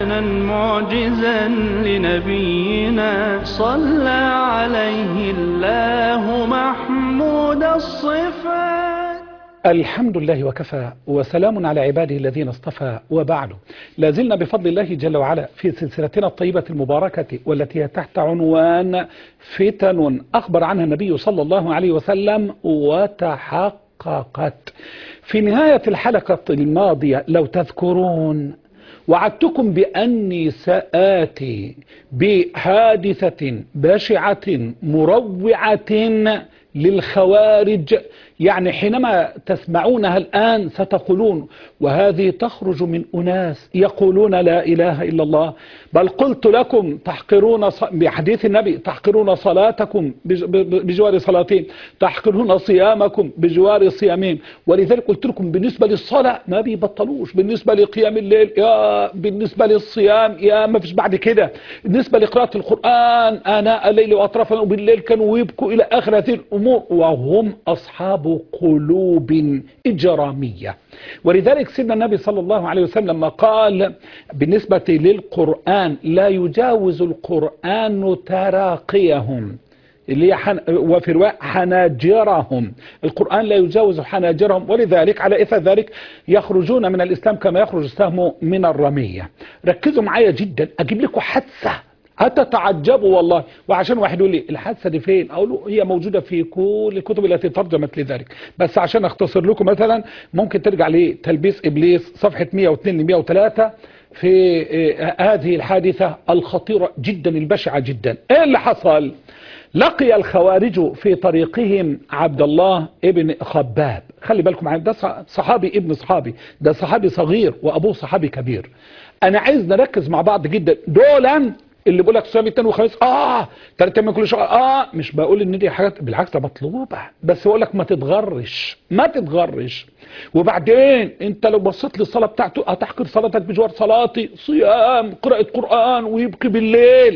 معجزا لنبينا صلى عليه الله محمود الصفات الحمد لله وكفى وسلام على عباده الذين اصطفى وبعد لازلنا بفضل الله جل وعلا في سلسلتنا الطيبة المباركة والتي هي تحت عنوان فتن أخبر عنها النبي صلى الله عليه وسلم وتحققت في نهاية الحلقة الماضية لو تذكرون وعدتكم بأني سآتي بحادثة بشعة مروعة للخوارج يعني حينما تسمعونها الآن ستقولون وهذه تخرج من أناس يقولون لا إله إلا الله بل قلت لكم تحقرون بحديث النبي تحقرون صلاتكم بجوار صلاتهم تحقرون صيامكم بجوار صيامهم ولذلك قلت لكم بالنسبة للصلاة ما بيبطلوش بالنسبة لقيام الليل يا بالنسبة للصيام يا ما فيش بعد كده بالنسبة لقراءة القرآن آناء الليل وأطرافا وبالليل كانوا يبكوا إلى آخر هذه الأمور وهم أصحاب قلوب إجرامية ولذلك سيدنا النبي صلى الله عليه وسلم لما قال بالنسبة للقرآن لا يجاوز القرآن تراقيهم اللي حن وفي رواية حناجرهم القرآن لا يجاوز حناجرهم ولذلك على إثر ذلك يخرجون من الإسلام كما يخرج السهم من الرمية ركزوا معايا جدا أجيب لكم حادثة هتتعجبوا والله وعشان واحد يقول لي الحادثه دي فين اقول له هي موجوده في كل الكتب التي ترجمت لذلك بس عشان اختصر لكم مثلا ممكن ترجع لتلبيس ابليس صفحه 102 ل 103 في هذه الحادثه الخطيره جدا البشعه جدا ايه اللي حصل لقي الخوارج في طريقهم عبد الله ابن خباب خلي بالكم معايا ده صحابي ابن صحابي ده صحابي صغير وابوه صحابي كبير انا عايز نركز مع بعض جدا دولا اللي بيقول لك صيام الاثنين والخميس اه ثلاث ايام كل شهر اه مش بقول ان دي حاجات بالعكس ده مطلوبه بس بقول لك ما تتغرش ما تتغرش وبعدين انت لو بصيت للصلاه بتاعته هتحقر صلاتك بجوار صلاتي صيام قراءه قران ويبكي بالليل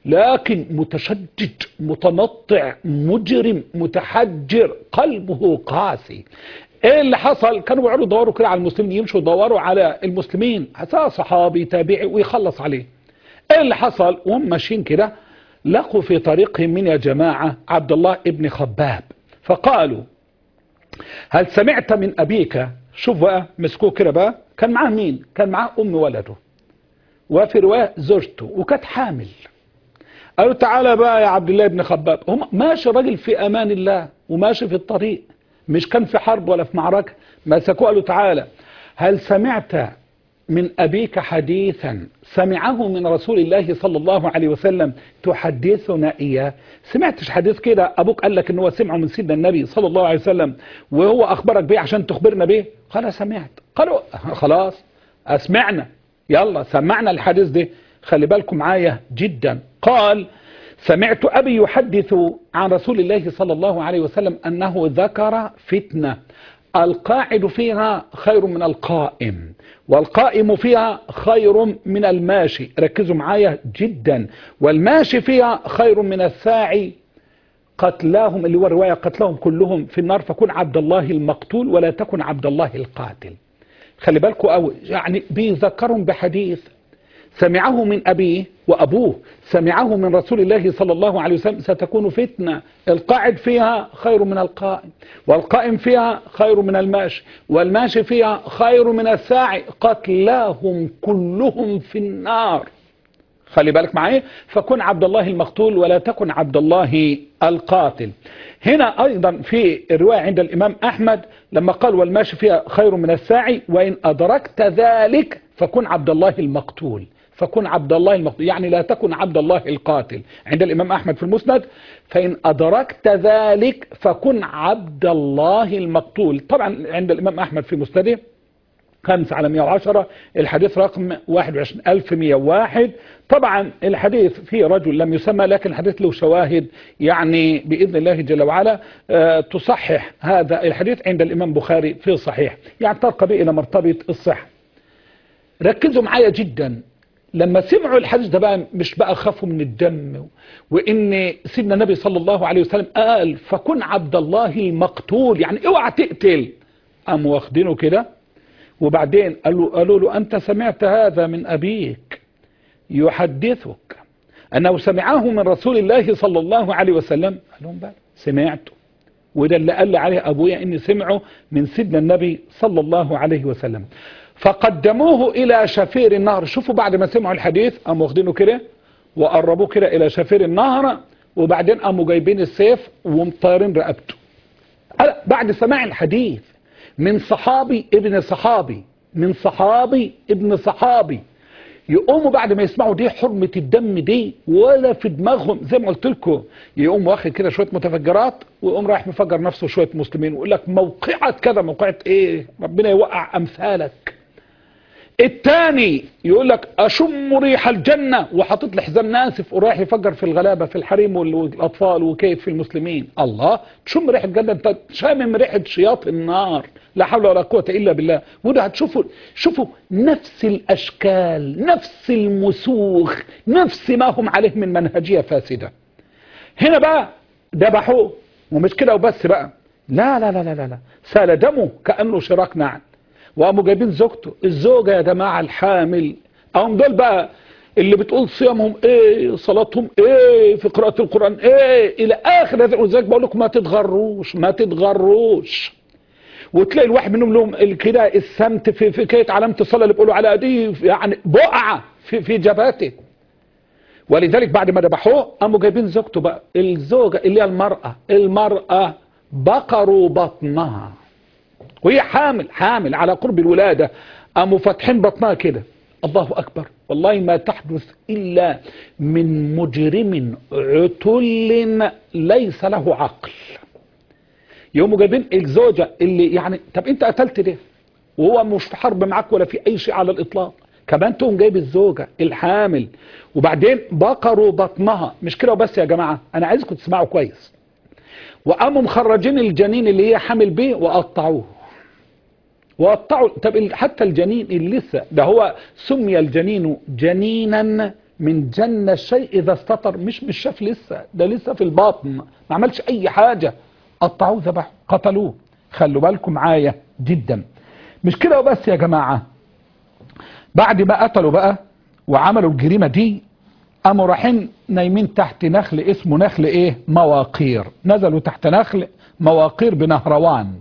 لكن متشدد متنطع مجرم متحجر قلبه قاسي ايه اللي حصل كانوا بيقعدوا يدوروا كده على المسلمين يمشوا يدوروا على المسلمين حتى صحابي تابعي ويخلص عليه ايه اللي حصل وهم ماشيين كده لقوا في طريقهم من يا جماعة عبد الله ابن خباب فقالوا هل سمعت من أبيك شوف بقى مسكوه كده بقى كان معاه مين كان معاه أم ولده وفي رواية زوجته وكانت حامل قالوا تعالى بقى يا عبد الله ابن خباب هم ماشي راجل في أمان الله وماشي في الطريق مش كان في حرب ولا في معركة مسكوه قالوا تعالى هل سمعت من أبيك حديثا سمعه من رسول الله صلى الله عليه وسلم تحدثنا إياه سمعتش حديث كده أبوك قال لك أنه سمعه من سيدنا النبي صلى الله عليه وسلم وهو أخبرك به عشان تخبرنا به قال سمعت قالوا خلاص أسمعنا يلا سمعنا الحديث ده خلي بالكم معايا جدا قال سمعت أبي يحدث عن رسول الله صلى الله عليه وسلم أنه ذكر فتنة القاعد فيها خير من القائم والقائم فيها خير من الماشي ركزوا معايا جدا والماشي فيها خير من الساعي قتلاهم اللي هو الرواية قتلهم كلهم في النار فكن عبد الله المقتول ولا تكن عبد الله القاتل خلي بالكم أو يعني بيذكرهم بحديث سمعه من أبيه وأبوه سمعه من رسول الله صلى الله عليه وسلم ستكون فتنة القاعد فيها خير من القائم والقائم فيها خير من الماشي والماشي فيها خير من الساعي قتلاهم كلهم في النار خلي بالك معايا فكن عبد الله المقتول ولا تكن عبد الله القاتل هنا أيضا في الرواية عند الإمام أحمد لما قال والماشي فيها خير من الساعي وإن أدركت ذلك فكن عبد الله المقتول فكن عبد الله المقتول يعني لا تكن عبد الله القاتل عند الإمام أحمد في المسند فإن أدركت ذلك فكن عبد الله المقتول طبعا عند الإمام أحمد في مسنده خمسة على 110 الحديث رقم 21101 طبعا الحديث فيه رجل لم يسمى لكن الحديث له شواهد يعني بإذن الله جل وعلا أه تصحح هذا الحديث عند الإمام بخاري في الصحيح يعني ترقى به إلى مرتبة الصحة ركزوا معايا جدا لما سمعوا الحديث ده بقى مش بقى خافوا من الدم وان سيدنا النبي صلى الله عليه وسلم قال فكن عبد الله المقتول يعني اوعى تقتل قاموا واخدينه كده وبعدين قالوا, قالوا له أنت سمعت هذا من أبيك يحدثك أنه سمعه من رسول الله صلى الله عليه وسلم قال لهم بقى سمعته وده اللي قال لي عليه أبويا إني سمعه من سيدنا النبي صلى الله عليه وسلم فقدموه إلى شفير النهر شوفوا بعد ما سمعوا الحديث قاموا واخدينه كده وقربوه كده إلى شفير النهر وبعدين قاموا جايبين السيف ومطيرين رقبته بعد سماع الحديث من صحابي ابن صحابي من صحابي ابن صحابي يقوموا بعد ما يسمعوا دي حرمة الدم دي ولا في دماغهم زي ما قلت لكم يقوم واخد كده شوية متفجرات ويقوم رايح مفجر نفسه شوية مسلمين ويقول لك موقعة كذا موقعة ايه ربنا يوقع امثالك التاني يقول لك اشم ريح الجنة وحاطط لي حزام ناسف ورايح يفجر في الغلابة في الحريم والاطفال وكيف في المسلمين الله تشم ريح الجنة انت شامم ريحة شياط النار لا حول ولا قوة الا بالله وده هتشوفوا شوفوا نفس الاشكال نفس المسوخ نفس ما هم عليه من منهجية فاسدة هنا بقى ذبحوه ومش كده وبس بقى لا لا لا لا لا, لا. سال دمه كأنه شراك نعل وقاموا جايبين زوجته الزوجة يا جماعة الحامل اهم دول بقى اللي بتقول صيامهم ايه صلاتهم ايه في قراءة القرآن ايه الى اخر هذا ولذلك بقول لكم ما تتغروش ما تتغروش وتلاقي الواحد منهم لهم كده السمت في في كيت علامة الصلاة اللي بيقولوا على دي يعني بقعة في في جبهته ولذلك بعد ما ذبحوه قاموا جايبين زوجته بقى الزوجة اللي هي المرأة المرأة بقروا بطنها وهي حامل حامل على قرب الولادة قاموا فاتحين بطنها كده الله أكبر والله ما تحدث إلا من مجرم عتل ليس له عقل يوموا جايبين الزوجة اللي يعني طب انت قتلت ده وهو مش في حرب معاك ولا في اي شيء على الاطلاق كمان تقوم جايب الزوجة الحامل وبعدين بقروا بطنها مش كده وبس يا جماعة انا عايزكم تسمعوا كويس وقاموا مخرجين الجنين اللي هي حامل بيه وقطعوه وقطعوا طب حتى الجنين اللي لسه ده هو سمي الجنين جنينا من جن الشيء اذا استطر مش مش شاف لسه ده لسه في الباطن ما عملش اي حاجة قطعوه ذبحوه قتلوه خلوا بالكم معايا جدا مش كده وبس يا جماعة بعد ما قتلوا بقى وعملوا الجريمة دي قاموا رايحين نايمين تحت نخل اسمه نخل ايه مواقير نزلوا تحت نخل مواقير بنهروان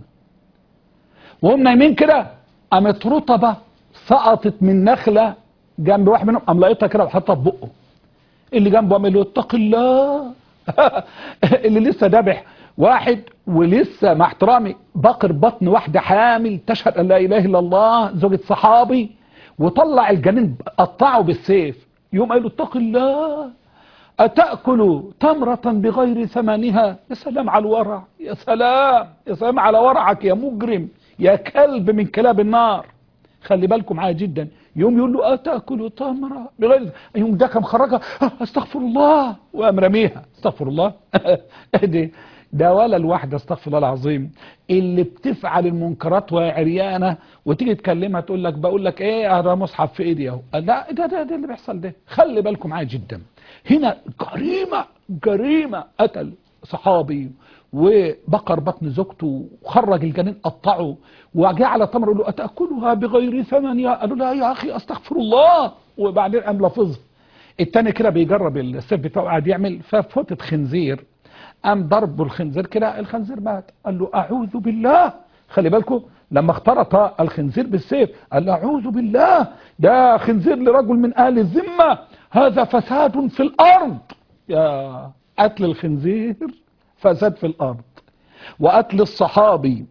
وهم نايمين كده قامت رطبة سقطت من نخلة جنب واحد منهم قام لقيتها كده وحطها في بقه اللي جنبه قام له اتق الله اللي لسه ذابح واحد ولسه مع احترامي بقر بطن واحدة حامل تشهد ان لا اله الا الله زوجة صحابي وطلع الجنين قطعه بالسيف يوم قال له اتق الله أتأكل تمرة بغير ثمنها يا سلام على الورع يا سلام يا سلام على ورعك يا مجرم يا كلب من كلاب النار خلي بالكم معايا جدا يوم يقول له أتأكل تمرة بغير يوم ده كان خرجها استغفر الله وقام رميها استغفر الله دي ده ولا الواحدة استغفر الله العظيم اللي بتفعل المنكرات وهي عريانة وتيجي تكلمها تقول لك بقول لك ايه انا مصحف في ايدي اهو لا ده, ده ده اللي بيحصل ده خلي بالكم معايا جدا هنا جريمة جريمة قتل صحابي وبقر بطن زوجته وخرج الجنين قطعه وجاء على تمر يقول له اتاكلها بغير ثمنها قالوا لا يا اخي استغفر الله وبعدين قام لفظها التاني كده بيجرب السيف بتاعه قاعد يعمل ففتت خنزير قام ضربه الخنزير كده الخنزير مات قال له اعوذ بالله خلي بالكم لما اخترط الخنزير بالسيف قال له اعوذ بالله ده خنزير لرجل من اهل الذمه هذا فساد في الارض يا قتل الخنزير فساد في الارض وقتل الصحابي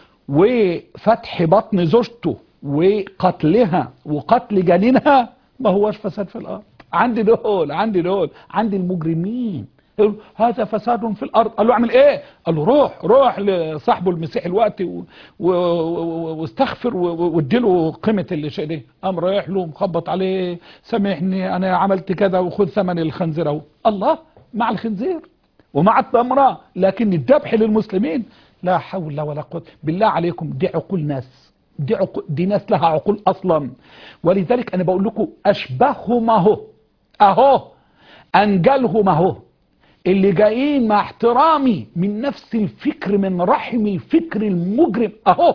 وفتح بطن زوجته وقتلها وقتل جنينها ما هوش فساد في الارض عندي دول عندي دول عندي المجرمين هذا فساد في الارض قال له اعمل ايه قال له روح روح لصاحبه المسيح الوقت واستغفر واديله قيمه الشيء ده قام رايح له مخبط عليه سامحني انا عملت كذا وخذ ثمن الخنزير اهو الله مع الخنزير ومع التمره لكن الذبح للمسلمين لا حول ولا قوه بالله عليكم دي عقول ناس دي, عقول دي ناس لها عقول اصلا ولذلك انا بقول لكم اشبههم اهو اهو انجلهم اهو اللي جايين مع احترامي من نفس الفكر من رحم الفكر المجرم اهو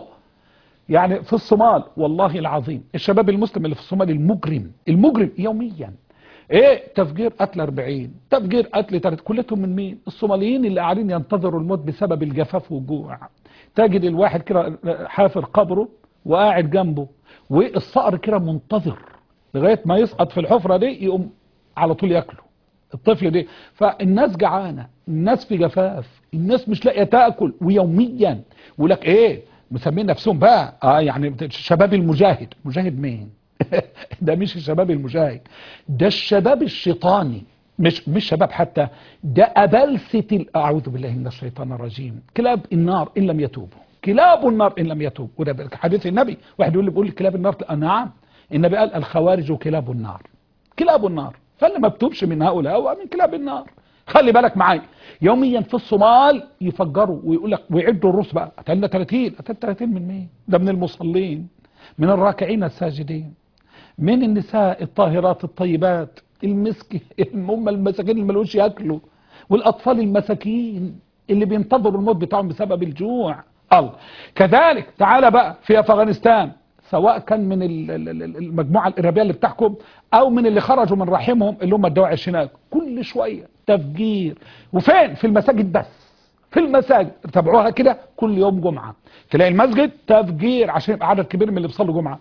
يعني في الصومال والله العظيم الشباب المسلم اللي في الصومال المجرم المجرم يوميا ايه تفجير قتل 40 تفجير قتل 30 كلتهم من مين الصوماليين اللي قاعدين ينتظروا الموت بسبب الجفاف والجوع تجد الواحد كده حافر قبره وقاعد جنبه والصقر كده منتظر لغايه ما يسقط في الحفره دي يقوم على طول ياكله الطفل دي فالناس جعانه الناس في جفاف الناس مش لاقيه تاكل ويوميا يقول لك ايه مسمين نفسهم بقى اه يعني شباب المجاهد مجاهد مين ده مش الشباب المجاهد ده الشباب الشيطاني مش مش شباب حتى ده أبلسة ال- أعوذ بالله من الشيطان الرجيم كلاب النار إن لم يتوبوا كلاب النار إن لم يتوبوا وده حديث النبي واحد يقول لي بيقول لي كلاب النار آه نعم النبي قال الخوارج كلاب النار كلاب النار فاللي ما بتوبش من هؤلاء هو من كلاب النار خلي بالك معايا يوميا في الصومال يفجروا ويقول لك ويعدوا الروس بقى قتلنا 30 قتلنا 30 من مين؟ ده من المصلين من الراكعين الساجدين من النساء الطاهرات الطيبات المسك هم المساكين اللي ملوش ياكلوا والاطفال المساكين اللي بينتظروا الموت بتاعهم بسبب الجوع الله كذلك تعالى بقى في افغانستان سواء كان من ال- ال- ال- المجموعه الارهابيه اللي بتحكم او من اللي خرجوا من رحمهم اللي هم الدواعش هناك كل شويه تفجير وفين في المساجد بس في المساجد تابعوها كده كل يوم جمعة تلاقي المسجد تفجير عشان يبقى عدد كبير من اللي بيصلوا جمعة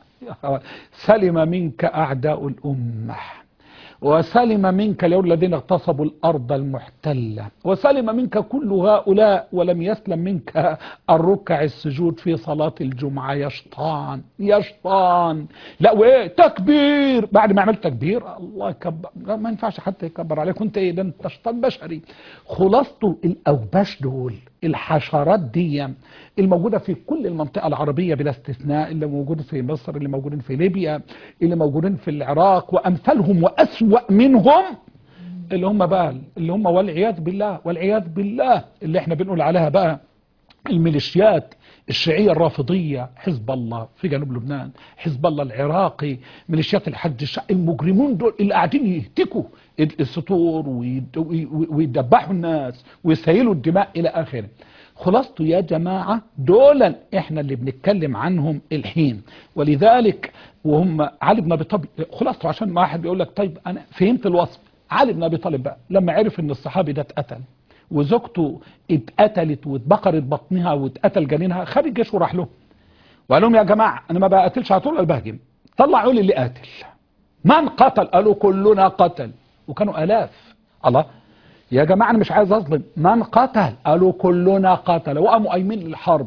سلم منك أعداء الأمة وسلم منك اليوم الذين اغتصبوا الأرض المحتلة وسلم منك كل هؤلاء ولم يسلم منك الركع السجود في صلاة الجمعة يا شيطان يا شيطان لا وايه تكبير بعد ما عملت تكبير الله يكبر لا ما ينفعش حتى يكبر عليك وانت ايه ده انت شيطان بشري خلاصته الاوباش دول الحشرات دي الموجودة في كل المنطقة العربية بلا استثناء اللي موجود في مصر اللي موجودين في ليبيا اللي موجودين في العراق وأمثالهم وأسوأ منهم اللي هم بقى اللي هم والعياذ بالله والعياذ بالله اللي احنا بنقول عليها بقى الميليشيات الشيعية الرافضية حزب الله في جنوب لبنان حزب الله العراقي ميليشيات الحج الشعبي المجرمون دول اللي قاعدين يهتكوا السطور ويد- وي- ويدبحوا الناس ويسيلوا الدماء إلى آخره خلاصته يا جماعة دولا احنا اللي بنتكلم عنهم الحين ولذلك وهم علي بن ابي طالب خلاصته عشان ما واحد بيقول لك طيب انا فهمت الوصف علي بن ابي طالب بقى لما عرف ان الصحابي ده اتقتل وزوجته اتقتلت واتبقرت بطنها واتقتل جنينها خد الجيش وراح له وقال لهم يا جماعه انا ما بقتلش على طول بهجم طلعوا لي اللي قاتل من قتل قالوا كلنا قتل وكانوا الاف الله يا جماعه انا مش عايز اظلم من قتل قالوا كلنا قتل وقاموا قايمين للحرب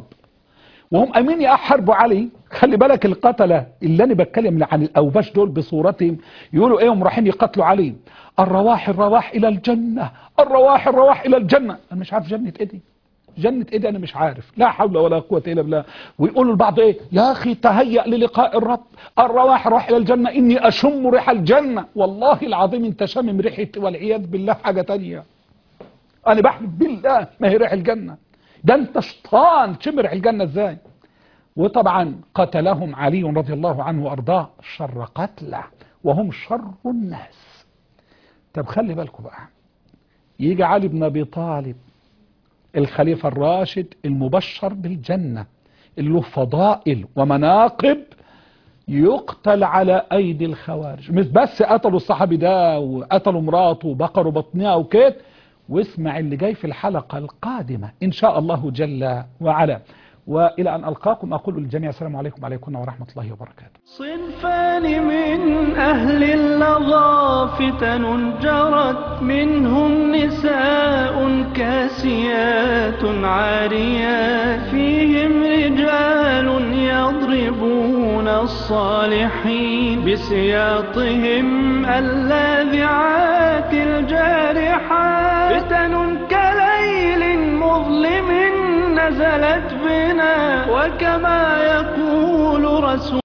وهم قايمين يحاربوا علي خلي بالك القتلة اللي انا بتكلم عن الاوباش دول بصورتهم يقولوا ايه هم رايحين يقتلوا علي الرواح الرواح الى الجنة الرواح الرواح الى الجنة انا مش عارف جنة ايه دي جنة ايه دي انا مش عارف لا حول ولا قوة الا بالله ويقولوا البعض ايه يا اخي تهيأ للقاء الرب الرواح الرواح الى الجنة اني اشم ريح الجنة والله العظيم انت شامم ريحة والعياذ بالله حاجة تانية انا بحلف بالله ما هي ريح الجنة ده انت شيطان تشم ريح الجنة ازاي وطبعا قتلهم علي رضي الله عنه وارضاه شر قتله وهم شر الناس طب خلي بالكم بقى يجي علي بن ابي طالب الخليفة الراشد المبشر بالجنة اللي له فضائل ومناقب يقتل على ايدي الخوارج مش بس قتلوا الصحابي ده وقتلوا مراته وبقروا بطنها وكده واسمع اللي جاي في الحلقة القادمة ان شاء الله جل وعلا والى ان القاكم اقول للجميع السلام عليكم وعليكم ورحمة الله وبركاته صنفان من أهل اللظى فتن جرت منهم نساء كاسيات عاريات فيهم رجال يضربون الصالحين بسياطهم اللاذعات الجارحات فتن كليل مظلم نزلت بنا وكما يقول رسول